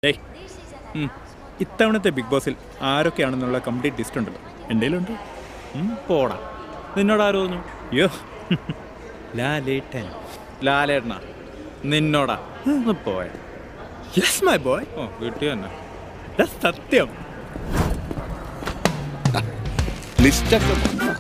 ഏയ് ഉം. ഇത്തവണത്തെ ബിഗ് ബോസിൽ ആരൊക്കെയാണെന്നുള്ള കംപ്ലീറ്റ് ലിസ്റ്റ് ഉണ്ടല്ലോ എൻ്റെ കയ്യിലുണ്ട് ഉം, പോടാ നിന്നോട് ആരോ തോന്നു അയ്യോ ലാലേട്ടൻ ലാലേട്ടനാ നിന്നോടാ ഒന്ന് പോയ യെസ് മൈ ബോയ് ഓ വീട്ടിൽ തന്നെ ഇതാ സത്യം ലിസ്റ്റൊക്കെ വന്നോ?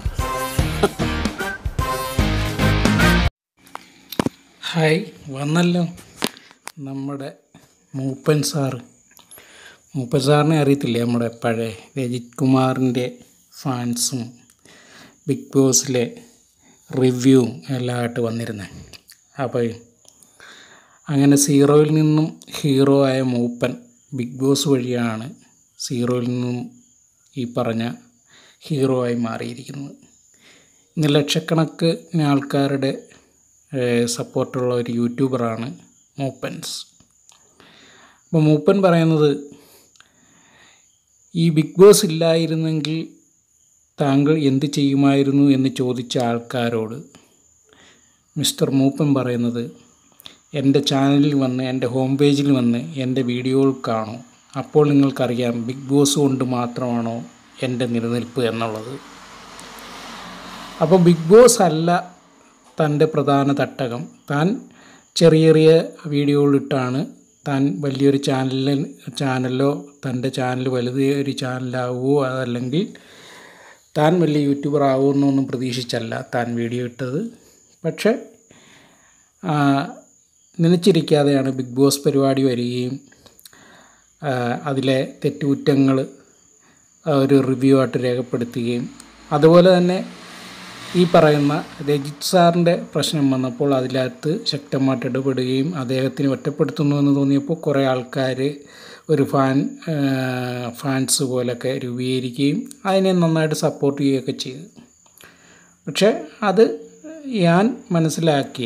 ഹായ് വന്നല്ലോ നമ്മുടെ മൂപ്പൻ സാറ് മൂപ്പൻ സാറിനെ അറിയത്തില്ലേ നമ്മുടെ പഴയ രജിത് കുമാറിൻ്റെ ഫാൻസും ബിഗ് ബോസിലെ റിവ്യൂവും എല്ലാം ആയിട്ട് വന്നിരുന്നത് അപ്പോൾ അങ്ങനെ സീറോയിൽ നിന്നും ഹീറോ ആയ മൂപ്പൻ ബിഗ് ബോസ് വഴിയാണ് സീറോയിൽ നിന്നും ഈ പറഞ്ഞ ഹീറോ ആയി മാറിയിരിക്കുന്നത് ഇന്ന് ലക്ഷക്കണക്കിന് ആൾക്കാരുടെ സപ്പോർട്ടുള്ള ഒരു യൂട്യൂബറാണ് മൂപ്പൻസ് അപ്പോൾ മൂപ്പൻ പറയുന്നത് ഈ ബിഗ് ബോസ് ഇല്ലായിരുന്നെങ്കിൽ താങ്കൾ എന്ത് ചെയ്യുമായിരുന്നു എന്ന് ചോദിച്ച ആൾക്കാരോട് മിസ്റ്റർ മൂപ്പൻ പറയുന്നത് എൻ്റെ ചാനലിൽ വന്ന് എൻ്റെ ഹോം പേജിൽ വന്ന് എൻ്റെ വീഡിയോകൾ കാണൂ അപ്പോൾ നിങ്ങൾക്കറിയാം ബിഗ് ബോസ് കൊണ്ട് മാത്രമാണോ എൻ്റെ നിലനിൽപ്പ് എന്നുള്ളത് അപ്പോൾ ബിഗ് ബോസ് അല്ല തൻ്റെ പ്രധാന തട്ടകം താൻ ചെറിയ ചെറിയ വീഡിയോകളിട്ടാണ് താൻ വലിയൊരു ചാനലിൽ ചാനലോ തൻ്റെ ചാനൽ വലുത് ഒരു ചാനലാവുമോ അതല്ലെങ്കിൽ താൻ വലിയ യൂട്യൂബർ ആവുമെന്നൊന്നും പ്രതീക്ഷിച്ചല്ല താൻ വീഡിയോ ഇട്ടത് പക്ഷേ ആ, നനച്ചിരിക്കാതെയാണ് ബിഗ് ബോസ് പരിപാടി വരികയും ആ, അതിലെ തെറ്റുകുറ്റങ്ങൾ ഒരു റിവ്യൂ ആയിട്ട് രേഖപ്പെടുത്തുകയും അതുപോലെ തന്നെ ഈ പറയുന്ന രജിത് സാറിൻ്റെ പ്രശ്നം വന്നപ്പോൾ അതിനകത്ത് ശക്തമായിട്ട് ഇടപെടുകയും അദ്ദേഹത്തിന് ഒറ്റപ്പെടുത്തുന്നു എന്ന് തോന്നിയപ്പോൾ കുറേ ആൾക്കാർ ഒരു ഫാൻ ആ, ഫാൻസ് പോലൊക്കെ രൂപീകരിക്കുകയും അതിനെ നന്നായിട്ട് സപ്പോർട്ട് ചെയ്യുകയൊക്കെ ചെയ്തു പക്ഷേ അത് ഞാൻ മനസ്സിലാക്കിയ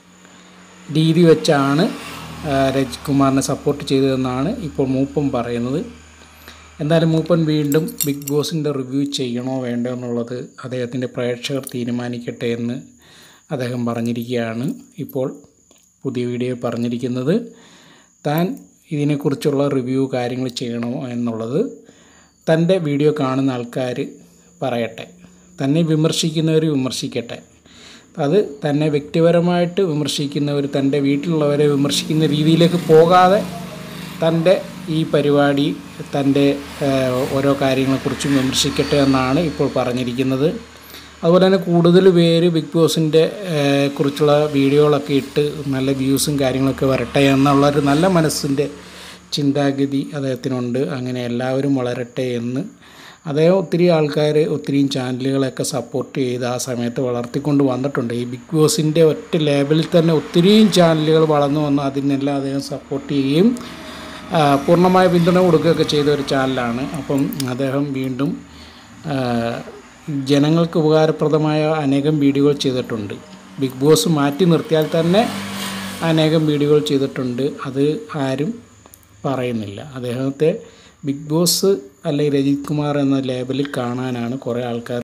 രീതി വെച്ചാണ് ആ, രജിത് കുമാറിനെ സപ്പോർട്ട് ചെയ്തതെന്നാണ് ഇപ്പോൾ മൂപ്പൻ പറയുന്നത് എന്തായാലും മൂപ്പൻ വീണ്ടും ബിഗ് ബോസിൻ്റെ റിവ്യൂ ചെയ്യണോ വേണ്ടോ എന്നുള്ളത് അദ്ദേഹത്തിൻ്റെ പ്രേക്ഷകർ തീരുമാനിക്കട്ടെ എന്ന് അദ്ദേഹം പറഞ്ഞിരിക്കുകയാണ് ഇപ്പോൾ പുതിയ വീഡിയോ പറഞ്ഞിരിക്കുന്നത് താൻ ഇതിനെക്കുറിച്ചുള്ള റിവ്യൂ കാര്യങ്ങൾ ചെയ്യണോ എന്നുള്ളത് തൻ്റെ വീഡിയോ കാണുന്ന ആൾക്കാർ പറയട്ടെ തന്നെ വിമർശിക്കുന്നവർ വിമർശിക്കട്ടെ അത് തന്നെ വ്യക്തിപരമായിട്ട് വിമർശിക്കുന്നവർ തൻ്റെ വീട്ടിലുള്ളവരെ വിമർശിക്കുന്ന രീതിയിലേക്ക് പോകാതെ തൻ്റെ ഈ പരിപാടി തൻ്റെ ഏഹ്, ഓരോ കാര്യങ്ങളെക്കുറിച്ചും വിമർശിക്കട്ടെ എന്നാണ് ഇപ്പോൾ പറഞ്ഞിരിക്കുന്നത് അതുപോലെ തന്നെ കൂടുതൽ പേര് ബിഗ് ബോസിൻ്റെ ഏഹ്, കുറിച്ചുള്ള വീഡിയോകളൊക്കെ ഇട്ട് നല്ല വ്യൂസും കാര്യങ്ങളൊക്കെ വരട്ടെ എന്നുള്ളൊരു നല്ല മനസ്സിൻ്റെ ചിന്താഗതി അദ്ദേഹത്തിനുണ്ട് അങ്ങനെ എല്ലാവരും വളരട്ടെ എന്ന് അദ്ദേഹം ഒത്തിരി ആൾക്കാർ ഒത്തിരിയും ചാനലുകളൊക്കെ സപ്പോർട്ട് ചെയ്ത് ആ സമയത്ത് വളർത്തിക്കൊണ്ട് വന്നിട്ടുണ്ട് ഈ ബിഗ് ബോസിൻ്റെ ഒറ്റ ലേബലിൽ തന്നെ ഒത്തിരിയും ചാനലുകൾ വളർന്നു വന്ന് അതിനെല്ലാം അദ്ദേഹം സപ്പോർട്ട് ചെയ്യുകയും ആ, പൂർണ്ണമായ പിന്തുണ കൊടുക്കുകയൊക്കെ ചെയ്ത ഒരു ചാനലാണ് അപ്പം അദ്ദേഹം വീണ്ടും ആ, ജനങ്ങൾക്ക് ഉപകാരപ്രദമായ അനേകം വീഡിയോകൾ ചെയ്തിട്ടുണ്ട് ബിഗ് ബോസ് മാറ്റി നിർത്തിയാൽ തന്നെ അനേകം വീഡിയോകൾ ചെയ്തിട്ടുണ്ട് അത് ആരും പറയുന്നില്ല അദ്ദേഹത്തെ ബിഗ് ബോസ് അല്ലെങ്കിൽ രജിത് കുമാർ എന്ന ലേബലിൽ കാണാനാണ് കുറേ ആൾക്കാർ